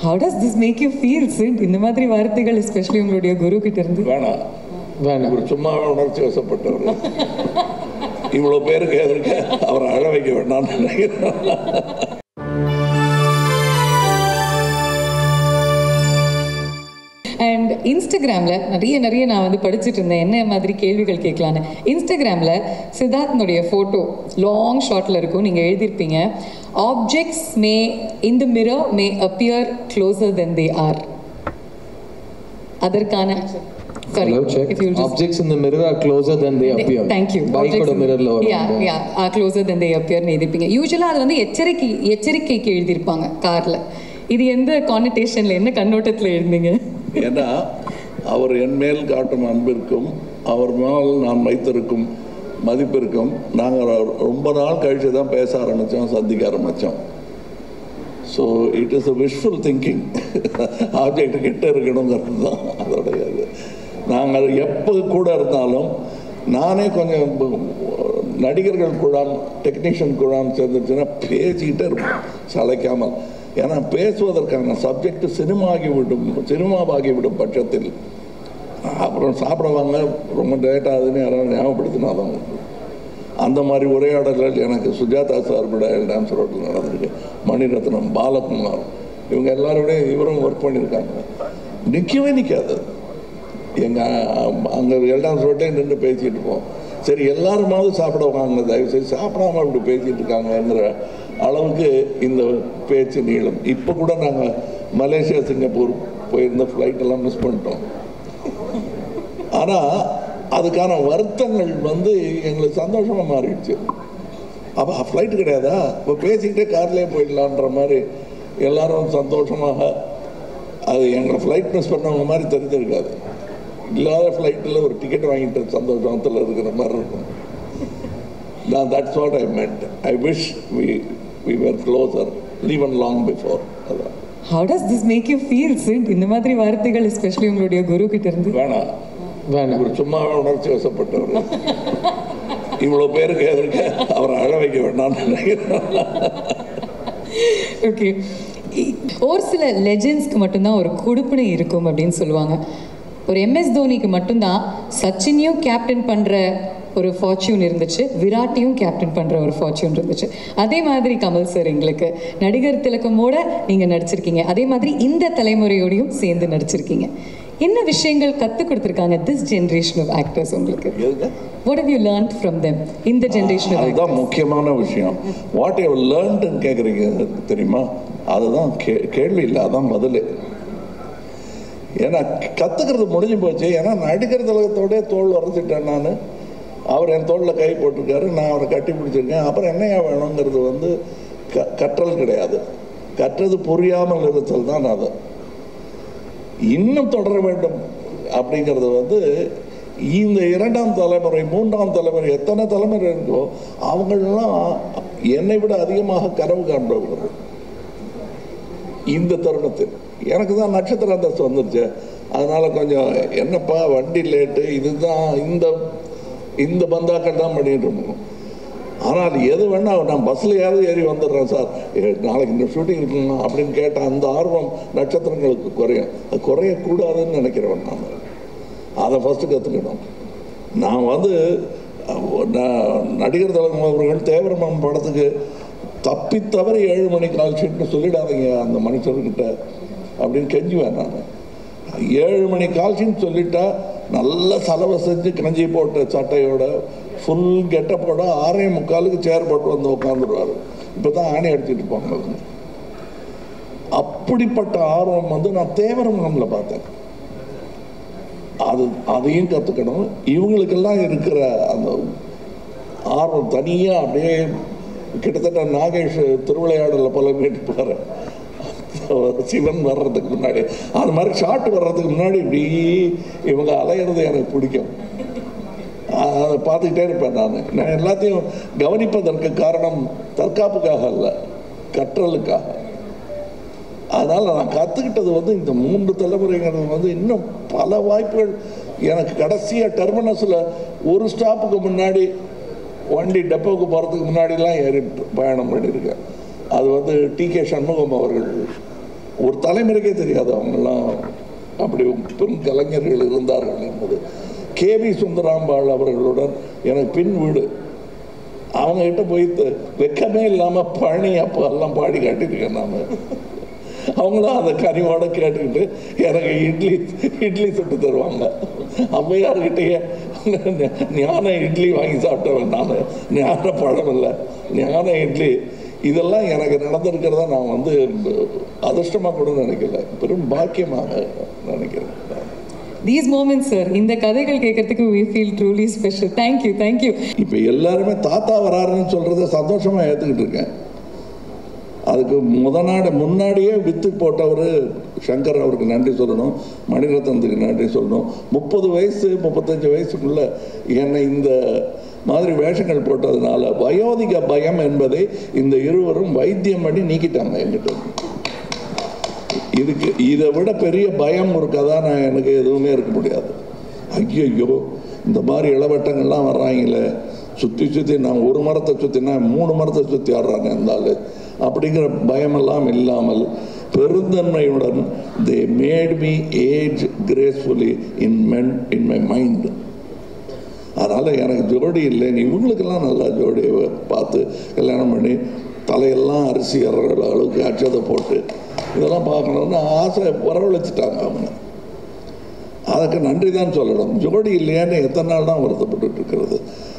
How does this make you feel sit இந்த மாதிரி வார்த்தைகள் எஸ்பெஷலி உங்களுடைய குரு கிட்ட இருந்து வேணாம் வேணாம் இவர் சும்மாவே உணர்ச்சி வசப்பட்டவர் இவ்வளோ பேருக்கு எதிர்க்க அவரை அழ வைக்க வேண்டாம்னு நினைக்கிறேன் அண்ட் இன்ஸ்டாகிராமில் நிறைய நிறைய நான் வந்து படிச்சுட்டு இருந்தேன் என்ன மாதிரி கேள்விகள் கேட்கலான்னு இன்ஸ்டாகிராமில் சித்தார்த்னுடைய ஃபோட்டோ லாங் ஷார்ட்டில் இருக்கும் நீங்கள் எழுதியிருப்பீங்க objects may in the mirror may appear closer then they are அதற்கான sorry Hello, check. If you Objects in the mirror are closer than they appear. Thank you பைக்கோட மிரர்ல யா வரும் யா ஆ க்ளோசர் தென் தே அப்பியர்னு எழுதிருப்பீங்க யூஸ்வலாக அது வந்து எச்சரிக்கை எச்சரிக்கைக்கு எழுதியிருப்பாங்க காரில் இது எந்த கான்னிட்டேஷனில் என்ன கண்ணோட்டத்தில் எழுந்தீங்க ஏன்னா அவர் என் மேல் காட்டும் அன்பிற்கும் அவர் மேல் நான் வைத்திருக்கும் மதிப்பிற்கும் நாங்கள் ரொம்ப நாள் கழித்து தான் பேச ஆரம்பித்தோம் சந்திக்க ஆரம்பித்தோம் so it is a visual thinking object கிட்ட இருக்கணுங்கிறது தான் அதோடைய இது நாங்கள் எப்போ கூட இருந்தாலும் நானே கொஞ்சம் நடிகர்கள் குழாம் டெக்னீஷியன் குழாம் சேர்ந்துச்சுன்னா பேசிக்கிட்டே இருப்போம் சளைக்காமல் ஏன்னா பேசுவதற்கான சப்ஜெக்ட் சினிமாகி விடும் சினிமாவாகி விடும் பட்சத்தில் அப்புறம் சாப்பிடுவாங்க ரொம்ப லேட் ஆகுதுன்னு யாராவது ஞாபகப்படுத்தினாலும் உண்டு. அந்த மாதிரி உரையாடல்கள் எனக்கு சுஜாதா சார்பிட டான்ஸ் ரோட்டில் நடந்திருக்கு மணிரத்னம் பாலகுமார் இவங்க எல்லாரோடையும் இவரும் ஒர்க் பண்ணியிருக்காங்க நிற்கவே நிற்காது எங்கள் அங்கே எல்டான்ஸ் ரோட்டே நின்று பேசிகிட்டு இருப்போம் சரி எல்லாருமாவது சாப்பிட வாங்க தயவு செய்து சாப்பிடாம இப்படி பேசிகிட்டு இருக்காங்கங்கிற அளவுக்கு இந்த பேச்சு நீளம் இப்போ கூட நாங்கள் மலேசியா சிங்கப்பூர் போயிருந்த ஃப்ளைட் எல்லாம் மிஸ் பண்ணிட்டோம் ஆனால் அதுக்கான வருத்தங்கள் வந்து எங்களுக்கு சந்தோஷமாக மாறிடுச்சு அப்போ ஃப்ளைட்டு கிடையாதா இப்போ பேசிக்கிட்டே கார்லேயே போயிடலான்ற மாதிரி எல்லாரும் சந்தோஷமாக அது எங்களை ஃப்ளைட் மிஸ் பண்ணவங்க மாதிரி தெரிஞ்சிருக்காது இல்லாத ஃப்ளைட்டில் ஒரு டிக்கெட் வாங்கிட்டு சந்தோஷத்தில் இருக்கிற மாதிரி இருக்கும் நான் that's what I meant I wish we we were closer even long before அதான் how does this make you feel sit இந்த மாதிரி வார்த்தைகள் எஸ்பெஷலி உங்களுடைய குரு கிட்ட இருந்து வேணாம் வேணாம் இவர் சும்மாவே உணர்ச்சி வசப்பட்டவர் இவ்வளோ பேருக்கு எதிர்க்க அவரை அழ வைக்க வேண்டாம்னு நினைக்கிறேன் ஓகே ஒரு சில லெஜெண்ட்ஸ்க்கு மட்டும்தான் ஒரு கொடுப்பினை இருக்கும் அப்படின்னு சொல்லுவாங்க ஒரு எம்எஸ் தோனிக்கு மட்டும்தான் சச்சினையும் கேப்டன் பண்ணுற ஒரு ஃபார்ச்சூன் இருந்துச்சு விராட்டையும் கேப்டன் பண்ணுற ஒரு ஃபார்ச்சூன் இருந்துச்சு அதே மாதிரி கமல் சார் எங்களுக்கு நடிகர் திலக்கமோட நீங்கள் நடிச்சிருக்கீங்க அதே மாதிரி இந்த தலைமுறையோடையும் சேர்ந்து நடிச்சிருக்கீங்க என்ன விஷயங்கள் கற்றுக் கொடுத்துருக்காங்க திஸ் ஜென்ரேஷன் ஆஃப் ஆக்டர்ஸ் உங்களுக்கு எதுங்க what have you learned from them இந்த ஜென்ரேஷன் ஆஃப் அதுதான் முக்கியமான விஷயம் வாட் யூ லேர்ன்டுன்னு கேட்குறீங்க தெரியுமா அதுதான் கே கேள்வி இல்லை அதான் பதில் ஏன்னா கற்றுக்கிறது முடிஞ்சு போச்சு ஏன்னா நடிகர் திலகத்தோடே தோல் வரைஞ்சிட்டேன் நான் அவர் என் தோளில் கை போட்டிருக்காரு நான் அவரை கட்டி பிடிச்சிருக்கேன் அப்புறம் என்னையா வேணுங்கிறது வந்து க கற்றல் கிடையாது கற்றது புரியாமல் இருத்தல் தான் அது இன்னும் தொடர வேண்டும் அப்படிங்கிறது வந்து இந்த இரண்டாம் தலைமுறை மூன்றாம் தலைமுறை எத்தனை தலைமுறை இருக்கோ அவங்களெல்லாம் என்னை விட அதிகமாக கனவு காண்பவர்கள் இந்த தருணத்தில் எனக்கு தான் நட்சத்திர அந்தஸ்து வந்துருச்சு அதனால கொஞ்சம் என்னப்பா வண்டி லேட்டு இதுதான் இந்த இந்த பந்தாக்கள் தான் பண்ணிட்டு இருக்கோம் ஆனால் எது வேணா நான் பஸ்லையாவது ஏறி வந்துடுறேன் சார் ஏ, நாளைக்கு இந்த ஷூட்டிங் இருக்குங்க அப்படின்னு கேட்ட அந்த ஆர்வம் நட்சத்திரங்களுக்கு குறையும் அது குறையக்கூடாதுன்னு நினைக்கிறவன் நான் அதை ஃபஸ்ட்டு கற்றுக்கணும் நான் வந்து அஹ், நான் நடிகர் திலகம் அவர்கள் தேவரமன் படத்துக்கு தப்பி தவறி ஏழு மணி கால் ஷீட்னு சொல்லிடாதீங்க அந்த மனுஷர்கிட்ட அப்படின்னு கெஞ்சுவேன் நான் ஏழு மணி கால் ஷீட் சொல்லிட்டா நல்ல செலவை செஞ்சு கஞ்சி போட்ட சட்டையோட ஃபுல் கெட்டப்போட ஆறே முக்காலுக்கு சேர் போட்டு வந்து உட்காந்துருவார் இப்போ தான் ஆணி அடிச்சிட்டு போங்க அப்படிப்பட்ட ஆர்வம் வந்து நான் தேவரமனில் பார்த்தேன் அது அதையும் கற்றுக்கணும் இவங்களுக்கெல்லாம் இருக்கிற அந்த ஆர்வம் தனியாக அப்படியே கிட்டத்தட்ட நாகேஷ் திருவிளையாடலில் போல மீட்டுப்பாரு சிவன் வர்றதுக்கு முன்னாடி அது மாதிரி ஷாட் வர்றதுக்கு முன்னாடி இப்படி இவங்க அலையிறது எனக்கு பிடிக்கும் அதை பார்த்துக்கிட்டே இருப்பேன் நான் நான் எல்லாத்தையும் கவனிப்பதற்கு காரணம் தற்காப்புக்காக அல்ல கற்றலுக்காக அதனால் நான் கற்றுக்கிட்டது வந்து இந்த மூன்று தலைமுறைங்கிறது வந்து இன்னும் பல வாய்ப்புகள் எனக்கு கடைசியாக டெர்மினஸில் ஒரு ஸ்டாப்புக்கு முன்னாடி வண்டி டெப்போவுக்கு போகிறதுக்கு முன்னாடிலாம் ஏறி பயணம் பண்ணியிருக்கேன் அது வந்து டி கே சண்முகம் அவர்கள் ஒரு தலைமுறைக்கே தெரியாது அவங்கெல்லாம் அப்படி பெரும் கலைஞர்கள் இருந்தார்கள் என்பது கேவி சுந்தராம்பாள் அவர்களுடன் எனக்கு பின் வீடு அவங்ககிட்ட போய் த- வெக்கமே இல்லாமல் பழனி அப்போ எல்லாம் பாடி காட்டியிருக்கேன் நான் அவங்களும் அதை கனிவோட கேட்டுக்கிட்டு எனக்கு இட்லி இட்லி சுட்டு தருவாங்க அம்மையார்கிட்டயே ஞான இட்லி வாங்கி சாப்பிட்டவன் நான் ஞான பழம் இல்லை ஞான இட்லி இதெல்லாம் எனக்கு நடந்திருக்கிறத நான் வந்து அதிர்ஷ்டமாக கூட நினைக்கல பெரும் பாக்கியமாக நினைக்கிறேன் தீஸ் மூமெண்ட்ஸ் சார் இந்த கதைகள் கேட்கறதுக்கு we feel truly special thank you thank you இப்போ எல்லாருமே தாத்தா வராருன்னு சொல்கிறத சந்தோஷமாக ஏற்றுக்கிட்டு இருக்கேன் அதுக்கு முத நாடு முன்னாடியே வித்து போட்டவர் சங்கர் அவருக்கு நன்றி சொல்லணும் மணிரத்னத்துக்கு நன்றி சொல்லணும் முப்பது வயசு முப்பத்தஞ்சு வயசுக்குள்ள என்னை இந்த மாதிரி வேஷங்கள் போட்டதுனால வயோதிக பயம் என்பதை இந்த இருவரும் வைத்தியம் பண்ணி நீக்கிட்டாங்க என்கிட்ட இதுக்கு இதை விட பெரிய பயம் ஒரு கதாநாயகனுக்கு எதுவுமே இருக்க முடியாது ஐயோ இந்த மாதிரி இளவட்டங்கள்லாம் வர்றாங்களே சுற்றி சுற்றி நான் ஒரு மரத்தை சுற்றினா மூணு மரத்தை சுற்றி ஆடுறாங்க இருந்தாலும் அப்படிங்கிற பயமெல்லாம் இல்லாமல் பெருந்தன்மையுடன் they made me age gracefully in men in my mind அதனால் எனக்கு ஜோடி இல்லைன்னு இவங்களுக்கெல்லாம் நல்லா ஜோடியை பார்த்து கல்யாணம் பண்ணி தலையெல்லாம் அரிசி அறுற அளவுக்கு அச்சதை போட்டு இதெல்லாம் பார்க்கணுன்னு ஆசை வரவழைச்சிட்டாங்க அவங்க அதுக்கு நன்றி தான் சொல்லணும் ஜோடி இல்லையான்னு எத்தனை நாள் தான் வருத்தப்பட்டு இருக்கிறது